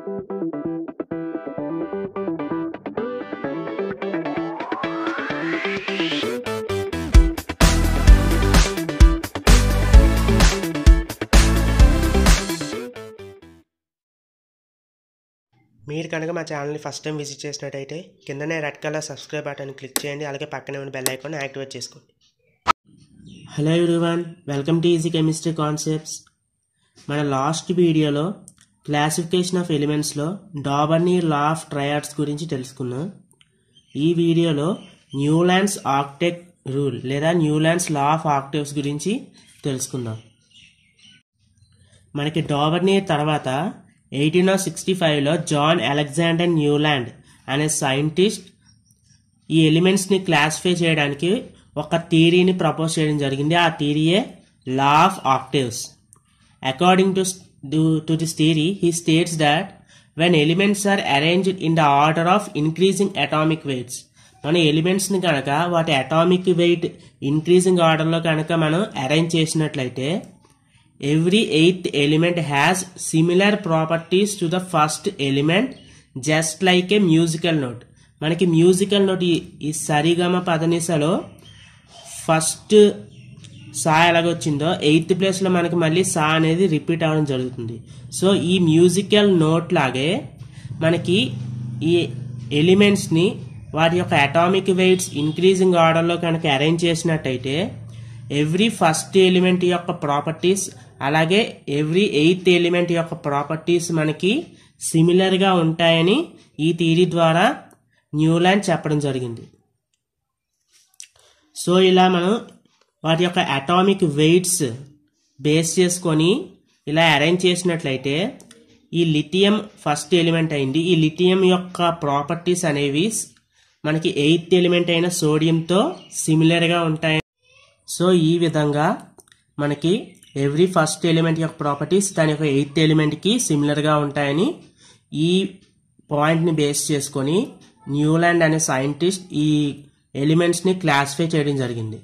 మీరు కనుక మా ఛానల్ని ఫస్ట్ టైం విజిట్ చేసినట్టయితే కిందనే red colour subscribe button click చేయండి అలాగే పక్కనే ఉన్న బెల్ ఐకాన్ యాక్టివేట్ చేసుకోండి hello everyone welcome to easy chemistry concepts మన లాస్ట్ వీడియోలో క్లాసిఫికేషన్ ఆఫ్ ఎలిమెంట్స్లో డాబర్నీ లా ఆఫ్ ట్రయాడ్స్ గురించి తెలుసుకున్నాం ఈ వీడియోలో న్యూలాండ్స్ ఆక్టెక్ రూల్ లేదా న్యూలాండ్స్ లా ఆఫ్ ఆక్టివ్స్ గురించి తెలుసుకుందాం మనకి డాబర్నీ తర్వాత ఎయిటీన్ సిక్స్టీ ఫైవ్లో జాన్ అలెగ్జాండర్ న్యూలాండ్ అనే సైంటిస్ట్ ఈ ఎలిమెంట్స్ని క్లాసిఫై చేయడానికి ఒక థియరీని ప్రపోజ్ చేయడం జరిగింది ఆ థియరీయే law of octaves according to to this theory he states that when elements are arranged in the order of increasing atomic weights మన ఎలిమెంట్స్ని కనుక వాటి అటామిక్ వెయిట్ ఇంక్రీజింగ్ ఆర్డర్లో కనుక మనం అరేంజ్ చేసినట్లయితే every eighth element has similar properties to the first element just like a musical note మనకి musical note ఈ సరిగమ పదనిసలో ఫస్ట్ సా ఎలాగొచ్చిందో ఎయిత్ ప్లేస్లో మనకి మళ్ళీ సా అనేది రిపీట్ అవ్వడం జరుగుతుంది సో ఈ మ్యూజికల్ నోట్ లాగే మనకి ఈ ఎలిమెంట్స్ని వాటి యొక్క అటామిక్ వెయిట్స్ ఇంక్రీజింగ్ ఆర్డర్లో కనుక అరేంజ్ చేసినట్టయితే ఎవ్రీ ఫస్ట్ ఎలిమెంట్ యొక్క ప్రాపర్టీస్ అలాగే ఎవ్రీ ఎయిత్ ఎలిమెంట్ యొక్క ప్రాపర్టీస్ మనకి సిమిలర్గా ఉంటాయని ఈ థియరీ ద్వారా న్యూలాండ్ చెప్పడం జరిగింది సో ఇలా మనం వాటి యొక్క అటామిక్ వెయిట్స్ బేస్ చేసుకొని ఇలా అరేంజ్ చేసినట్లయితే ఈ లిథియం ఫస్ట్ ఎలిమెంట్ అయింది ఈ లిథియం యొక్క ప్రాపర్టీస్ అనేవి మనకి ఎయిత్ ఎలిమెంట్ అయిన సోడియంతో సిమిలర్గా ఉంటాయి సో ఈ విధంగా మనకి ఎవ్రీ ఫస్ట్ ఎలిమెంట్ యొక్క ప్రాపర్టీస్ దాని యొక్క ఎయిత్ ఎలిమెంట్కి సిమిలర్గా ఉంటాయని ఈ పాయింట్ని బేస్ చేసుకొని న్యూలాండ్ అనే సైంటిస్ట్ ఈ ఎలిమెంట్స్ని క్లాసిఫై చేయడం జరిగింది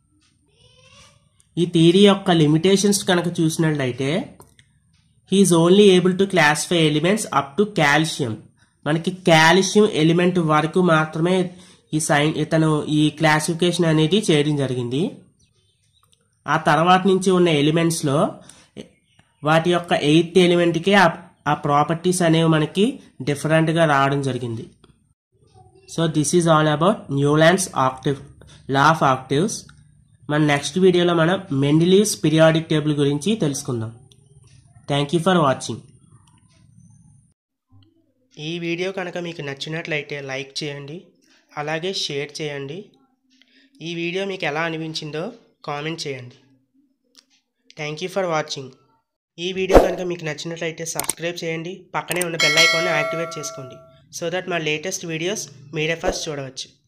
ఈ థియరీ యొక్క లిమిటేషన్స్ కనుక చూసినట్లయితే he is only able to classify elements up to calcium మనకి కాల్షియం ఎలిమెంట్ వరకు మాత్రమే ఈ సైన్ ఇతను ఈ క్లాసిఫికేషన్ అనేది చేయడం జరిగింది ఆ తర్వాత నుంచి ఉన్న ఎలిమెంట్స్లో వాటి యొక్క ఎయిత్ ఎలిమెంట్కి ఆ ప్రాపర్టీస్ అనేవి మనకి డిఫరెంట్గా రావడం జరిగింది so this is all about Newlands octave law of octaves మన నెక్స్ట్ వీడియోలో మనం మెండిలీవ్స్ పీరియాడిక్ టేబుల్ గురించి తెలుసుకుందాం థ్యాంక్ యూ ఫర్ వాచింగ్ ఈ వీడియో కనుక మీకు నచ్చినట్లయితే లైక్ చేయండి అలాగే షేర్ చేయండి ఈ వీడియో మీకు ఎలా అనిపించిందో కామెంట్ చేయండి థ్యాంక్ యూ ఫర్ వాచింగ్ ఈ వీడియో కనుక మీకు నచ్చినట్లయితే సబ్స్క్రైబ్ చేయండి పక్కనే ఉన్న బెల్ ఐకాన్ని యాక్టివేట్ చేసుకోండి సో దట్ మా లేటెస్ట్ వీడియోస్ మీరే ఫస్ట్ చూడవచ్చు